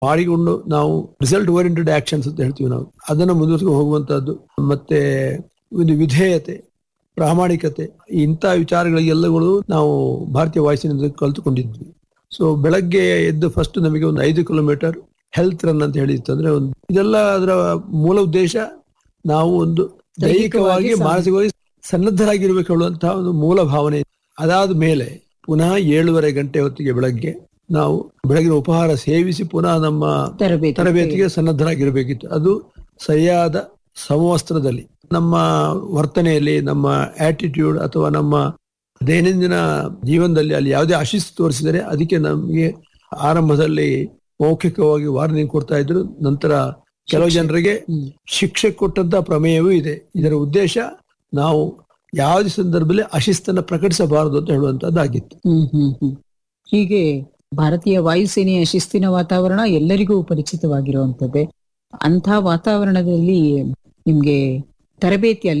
ಮಾಡಿಕೊಂಡು ನಾವು result oriented actions ಅಂತ ಹೇಳ್ತೀವಿ ನಾವು ಅದನ್ನು ಮುಂದುವರಿಸಿಕೊಂಡು ಹೋಗುವಂತಹದ್ದು ಮತ್ತೆ ಒಂದು ವಿಧೇಯತೆ ಪ್ರಾಮಾಣಿಕತೆ ಇಂಥ ವಿಚಾರಗಳಿಗೆಲ್ಲಗಳು ನಾವು ಭಾರತೀಯ ವಾಯುಸೇನೆಯಿಂದ ಕಲಿತುಕೊಂಡಿದ್ವಿ ಸೊ ಬೆಳಗ್ಗೆ ಎದ್ದು ಫಸ್ಟ್ ನಮಗೆ ಒಂದು ಐದು ಕಿಲೋಮೀಟರ್ ಹೆಲ್ತ್ ರನ್ ಅಂತ ಹೇಳಿತ್ತು ಅಂದ್ರೆ ಒಂದು ಇದೆಲ್ಲ ಅದರ ಮೂಲ ಉದ್ದೇಶ ನಾವು ಒಂದು ದೈಹಿಕವಾಗಿ ದೈಹಿಕವಾಗಿ ಮಾನಸಿಕವಾಗಿ ಸನ್ನದ್ಧರಾಗಿರ್ಬೇಕು ಹೇಳುವಂತಹ ಒಂದು ಮೂಲ ಭಾವನೆ ಅದಾದ ಮೇಲೆ ಪುನಃ ಏಳುವರೆ ಗಂಟೆ ಹೊತ್ತಿಗೆ ಬೆಳಗ್ಗೆ ನಾವು ಬೆಳಗಿನ ಉಪಹಾರ ಸೇವಿಸಿ ಪುನಃ ನಮ್ಮ ತರಬೇತಿ ತರಬೇತಿಗೆ ಸನ್ನದ್ಧರಾಗಿರಬೇಕಿತ್ತು ಅದು ಸರಿಯಾದ ಸಮವಸ್ತ್ರದಲ್ಲಿ ನಮ್ಮ ವರ್ತನೆಯಲ್ಲಿ ನಮ್ಮ ಆಟಿಟ್ಯೂಡ್ ಅಥವಾ ನಮ್ಮ ದೈನಂದಿನ ಜೀವನದಲ್ಲಿ ಅಲ್ಲಿ ಯಾವುದೇ ಅಶಿಸ್ತು ತೋರಿಸಿದರೆ ಅದಕ್ಕೆ ನಮಗೆ ಆರಂಭದಲ್ಲಿ ಮೌಖಿಕವಾಗಿ ವಾರ್ನಿಂಗ್ ಕೊಡ್ತಾ ಇದ್ರು ನಂತರ ಕೆಲವು ಜನರಿಗೆ ಹ್ಮ್. ಶಿಕ್ಷೆ ಕೊಟ್ಟಂತ ಪ್ರಮೇಯವೂ ಇದೆ ಇದರ ಉದ್ದೇಶ ನಾವು ಯಾವುದೇ ಸಂದರ್ಭದಲ್ಲಿ ಅಶಿಸ್ತನ್ನ ಪ್ರಕಟಿಸಬಾರದು ಅಂತ ಹೇಳುವಂತದ್ದಾಗಿತ್ತು ಹ್ಮ್ ಹ್ಮ್ ಹ್ಮ್ ಹೀಗೆ ಭಾರತೀಯ ವಾಯುಸೇನೆಯ ಶಿಸ್ತಿನ ವಾತಾವರಣ ಎಲ್ಲರಿಗೂ ಪರಿಚಿತವಾಗಿರುವಂತದ್ದೇ ಅಂಥ ವಾತಾವರಣದಲ್ಲಿ ನಿಮ್ಗೆ ತರಬೇತಿ ಅಲ್ಲಿ